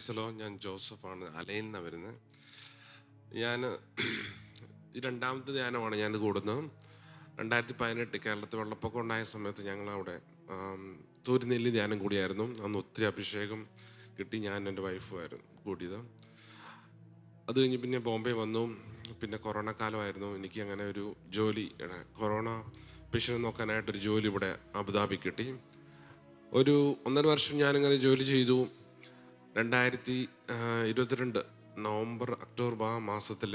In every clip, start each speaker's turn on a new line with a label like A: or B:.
A: പ്രൈസലോ ഞാൻ ജോസഫാണ് അലയിൽ നിന്നാണ് വരുന്നത് ഞാൻ ഈ രണ്ടാമത്തെ ധ്യാനമാണ് ഞാൻ കൂടുന്നത് രണ്ടായിരത്തി പതിനെട്ട് കേരളത്തിൽ വെള്ളപ്പൊക്കം ഉണ്ടായ സമയത്ത് ഞങ്ങൾ അവിടെ സൂര്യനെല്ലി ധ്യാനം കൂടിയായിരുന്നു അന്ന് ഒത്തിരി അഭിഷേകം കിട്ടി ഞാൻ എൻ്റെ വൈഫുമായിരുന്നു കൂടിയത് അത് കഴിഞ്ഞ് പിന്നെ ബോംബെ വന്നു പിന്നെ കൊറോണ കാലമായിരുന്നു എനിക്ക് അങ്ങനെ ഒരു ജോലി ഏ, കൊറോണ പേഷ്യൻ്റ് നോക്കാനായിട്ടൊരു ജോലി ഇവിടെ അബുദാബി കിട്ടി ഒരു ഒന്നര വർഷം ഞാനിങ്ങനെ ജോലി ചെയ്തു രണ്ടായിരത്തി ആ, ഇരുപത്തിരണ്ട് നവംബർ ഒക്ടോബർ ആ മാസത്തിൽ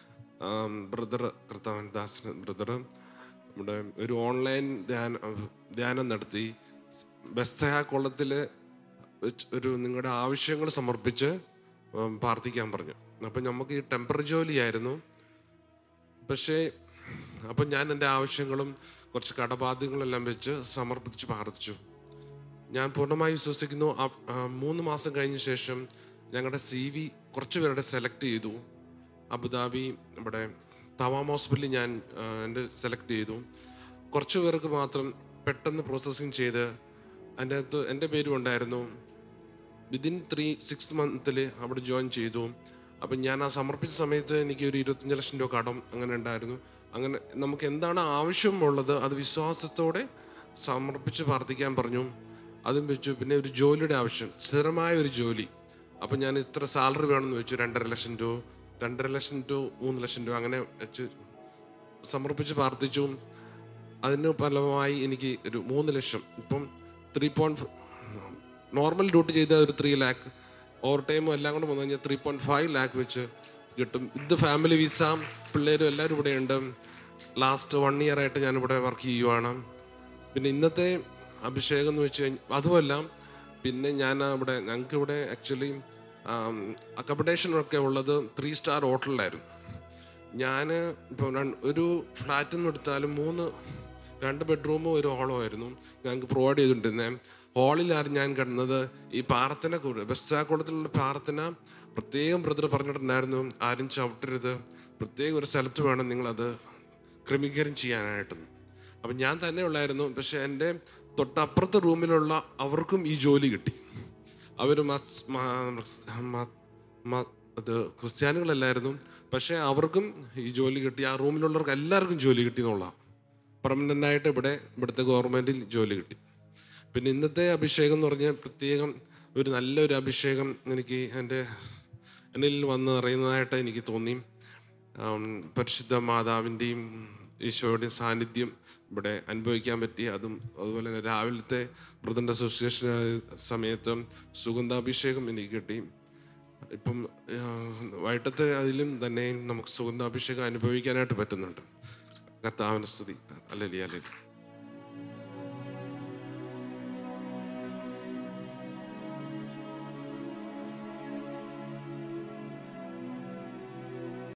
A: ബ്രദർ കർത്താവൻ ദാസ് ബ്രദർ നമ്മുടെ ഒരു ഓൺലൈൻ ധ്യാനം ധ്യാനം നടത്തി ബെസ്തഹ കൊള്ളത്തിൽ വെച്ച് ഒരു നിങ്ങളുടെ ആവശ്യങ്ങൾ സമർപ്പിച്ച് ഉം, പ്രാർത്ഥിക്കാൻ പറഞ്ഞു അപ്പം നമുക്ക് ഈ ടെമ്പററി ജോലിയായിരുന്നു പക്ഷേ അപ്പം ഞാൻ എൻ്റെ ആവശ്യങ്ങളും കുറച്ച് കടബാധ്യങ്ങളെല്ലാം വെച്ച് സമർപ്പിച്ച് പ്രാർത്ഥിച്ചു ഞാൻ പൂർണ്ണമായി വിശ്വസിക്കുന്നു ആ- ആ മൂന്ന് മാസം കഴിഞ്ഞ ശേഷം ഞങ്ങളുടെ സി വി കുറച്ച് പേരുടെ സെലക്ട് ചെയ്തു അബുദാബി നമ്മുടെ തവാം ഹോസ്പിറ്റലിൽ ഞാൻ ആ, എൻ്റെ സെലക്ട് ചെയ്തു കുറച്ച് പേർക്ക് മാത്രം പെട്ടെന്ന് പ്രോസസ്സിങ് ചെയ്ത് അതിൻ്റെ അകത്ത് എൻ്റെ പേരും ഉണ്ടായിരുന്നു വിതിൻ ത്രീ സിക്സ് മന്തിൽ അവിടെ ജോയിൻ ചെയ്തു അപ്പം ഞാൻ ആ സമർപ്പിച്ച സമയത്ത് എനിക്ക് ഒരു ഇരുപത്തഞ്ച് ലക്ഷം രൂപ കടം അങ്ങനെ ഉണ്ടായിരുന്നു അങ്ങനെ നമുക്ക് എന്താണ് ആവശ്യമുള്ളത് അത് വിശ്വാസത്തോടെ സമർപ്പിച്ച് പ്രാർത്ഥിക്കാൻ പറഞ്ഞു അതും വെച്ചു പിന്നെ ഒരു ജോലിയുടെ ആവശ്യം സ്ഥിരമായ ഒരു ജോലി അപ്പം ഞാൻ ഇത്ര സാലറി വേണമെന്ന് വെച്ചു രണ്ടര ലക്ഷം രൂപ രണ്ടര ലക്ഷം ടു മൂന്ന് ലക്ഷം രൂപ അങ്ങനെ വെച്ച് സമർപ്പിച്ച് പ്രാർത്ഥിച്ചു അതിന് ഫലമായി എനിക്ക് ഒരു മൂന്ന് ലക്ഷം ഇപ്പം ത്രീ പോയിന്റ് നോർമൽ ഡ്യൂട്ടി ചെയ്ത ഒരു ത്രീ ലാക്ക് ഓവർ ടൈമും എല്ലാം കൂടെ വന്നു കഴിഞ്ഞാൽ ത്രീ പോയിന്റ് ഫൈവ് ലാക്ക് വെച്ച് കിട്ടും ഇത് ഫാമിലി വിസ പിള്ളേരും എല്ലാവരും ഇവിടെ ഉണ്ട് ലാസ്റ്റ് വൺ ഇയർ ആയിട്ട് ഞാൻ ഇവിടെ വർക്ക് ചെയ്യുവാണ് പിന്നെ ഇന്നത്തെ അഭിഷേകം എന്ന് വെച്ച് കഴിഞ്ഞാൽ അതുമല്ല പിന്നെ ഞാൻ ഇവിടെ ഞങ്ങൾക്ക് ഇവിടെ ആക്ച്വലി അക്കമഡേഷനൊക്കെ ഉള്ളത് ത്രീ സ്റ്റാർ ഹോട്ടലിലായിരുന്നു ഞാൻ ഇപ്പോൾ ഒരു ഫ്ലാറ്റിൽ നിന്ന് എടുത്താലും മൂന്ന് രണ്ട് ബെഡ്റൂമും ഒരു ഹോളും ആയിരുന്നു ഞങ്ങൾക്ക് പ്രൊവൈഡ് ചെയ്തുകൊണ്ടിരുന്നത് ഹാളിലായിരുന്നു ഞാൻ കിടന്നത് ഈ പ്രാർത്ഥന കൂടെ ബസ്സാക്കുളത്തിലുള്ള പ്രാർത്ഥന പ്രത്യേകം ബ്രദർ പറഞ്ഞിട്ടുണ്ടായിരുന്നു ആരും ചവിട്ടരുത് പ്രത്യേക ഒരു സ്ഥലത്ത് വേണം നിങ്ങളത് ക്രമീകരണം ചെയ്യാനായിട്ടെന്ന് അപ്പം ഞാൻ തന്നെ ഉള്ളായിരുന്നു പക്ഷെ എൻ്റെ തൊട്ടപ്പുറത്തെ റൂമിലുള്ള അവർക്കും ഈ ജോലി കിട്ടി അവർ അത് ക്രിസ്ത്യാനികളല്ലായിരുന്നു പക്ഷേ അവർക്കും ഈ ജോലി കിട്ടി ആ റൂമിലുള്ളവർക്ക് എല്ലാവർക്കും ജോലി കിട്ടി എന്നുള്ള പെർമനൻ്റ് ആയിട്ട് ഇവിടെ ഇവിടുത്തെ ഗവൺമെൻറ്റിൽ ജോലി കിട്ടി പിന്നെ ഇന്നത്തെ അഭിഷേകം എന്ന് പറഞ്ഞാൽ പ്രത്യേകം ഒരു നല്ലൊരു അഭിഷേകം എനിക്ക് എൻ്റെ എന്നിൽ വന്ന് അറിയുന്നതായിട്ട് എനിക്ക് തോന്നി ആം, പരിശുദ്ധ മാതാവിൻ്റെയും ഈശോയുടെയും സാന്നിധ്യം ഇവിടെ അനുഭവിക്കാൻ പറ്റി അതും അതുപോലെ തന്നെ രാവിലത്തെ ബ്രദറിൻ്റെ അസോസിയേഷൻ സമയത്ത് സുഗന്ധാഭിഷേകം എനിക്ക് കിട്ടി ഇപ്പം ആ, വൈകിട്ടത്തെ അതിലും തന്നെ നമുക്ക് സുഗന്ധാഭിഷേകം അനുഭവിക്കാനായിട്ട് പറ്റുന്നുണ്ട് കർത്താവിൻ്റെ സ്തുതി അല്ലല്ലേ അല്ലേ